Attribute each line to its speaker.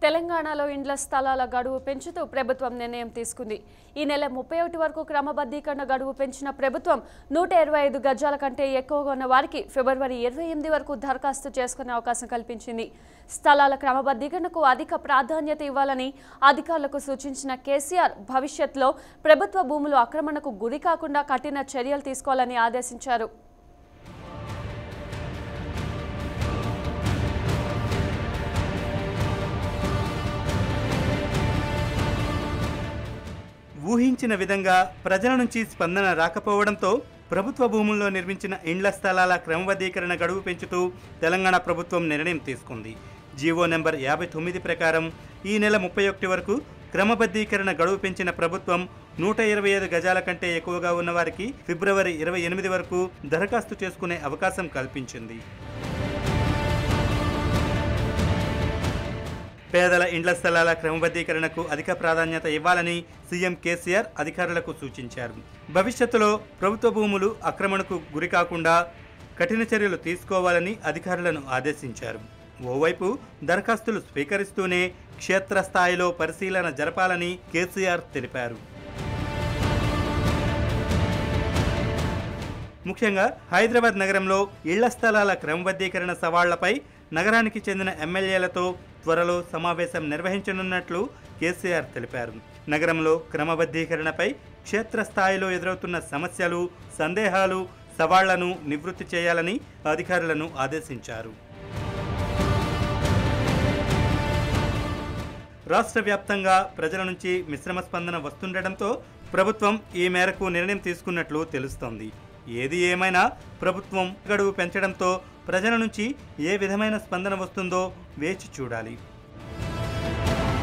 Speaker 1: తెలంగాణలో ఇండ్ల స్థలాల గడువు పెంచుతూ ప్రభుత్వం నిర్ణయం తీసుకుంది ఈ నెల ముప్పై ఒకటి వరకు క్రమబద్ధీకరణ గడువు పెంచిన ప్రభుత్వం నూట ఇరవై ఐదు గజాల కంటే ఎక్కువగా ఉన్న వారికి ఫిబ్రవరి ఇరవై ఎనిమిది వరకు దరఖాస్తు చేసుకునే అవకాశం కల్పించింది స్థలాల క్రమబద్ధీకరణకు అధిక ప్రాధాన్యత ఇవ్వాలని అధికారులకు సూచించిన కేసీఆర్ భవిష్యత్తులో ప్రభుత్వ భూములు ఆక్రమణకు గురి కాకుండా కఠిన చర్యలు తీసుకోవాలని ఆదేశించారు
Speaker 2: ఊహించిన విధంగా ప్రజల నుంచి స్పందన రాకపోవడంతో ప్రభుత్వ భూముల్లో నిర్మించిన ఇండ్ల స్థలాల క్రమబద్ధీకరణ గడువు పెంచుతూ తెలంగాణ ప్రభుత్వం నిర్ణయం తీసుకుంది జీవో నెంబర్ యాభై తొమ్మిది ప్రకారం ఈ నెల ముప్పై ఒకటి వరకు క్రమబద్ధీకరణ గడువు పెంచిన ప్రభుత్వం నూట ఇరవై ఐదు గజాల కంటే ఎక్కువగా ఉన్న వారికి ఫిబ్రవరి ఇరవై ఎనిమిది వరకు దరఖాస్తు చేసుకునే అవకాశం కల్పించింది పేదల ఇండ్ల స్థలాల క్రమబద్ధీకరణకు అధిక ప్రాధాన్యత ఇవ్వాలని సీఎం కేసీఆర్ అధికారులకు సూచించారు భవిష్యత్తులో ప్రభుత్వ భూములు ఆక్రమణకు గురి కాకుండా కఠిన చర్యలు తీసుకోవాలని అధికారులను ఆదేశించారు ఓవైపు దరఖాస్తులు స్వీకరిస్తూనే క్షేత్రస్థాయిలో పరిశీలన జరపాలని కేసీఆర్ తెలిపారు ముఖ్యంగా హైదరాబాద్ నగరంలో ఇళ్ల స్థలాల క్రమబద్ధీకరణ సవాళ్లపై నగరానికి చెందిన ఎమ్మెల్యేలతో త్వరలో సమావేశం నిర్వహించనున్నట్లు కేసీఆర్ తెలిపారు నగరంలో క్రమబద్ధీకరణపై క్షేత్రస్థాయిలో ఎదురవుతున్న సమస్యలు సందేహాలు సవాళ్లను నివృత్తి చేయాలని అధికారులను ఆదేశించారు రాష్ట్ర వ్యాప్తంగా ప్రజల నుంచి మిశ్రమ స్పందన వస్తుండటంతో ప్రభుత్వం ఈ మేరకు నిర్ణయం తీసుకున్నట్లు తెలుస్తోంది ఏది ఏమైనా ప్రభుత్వం గడువు పెంచడంతో ప్రజల నుంచి ఏ విధమైన స్పందన వస్తుందో వేచి చూడాలి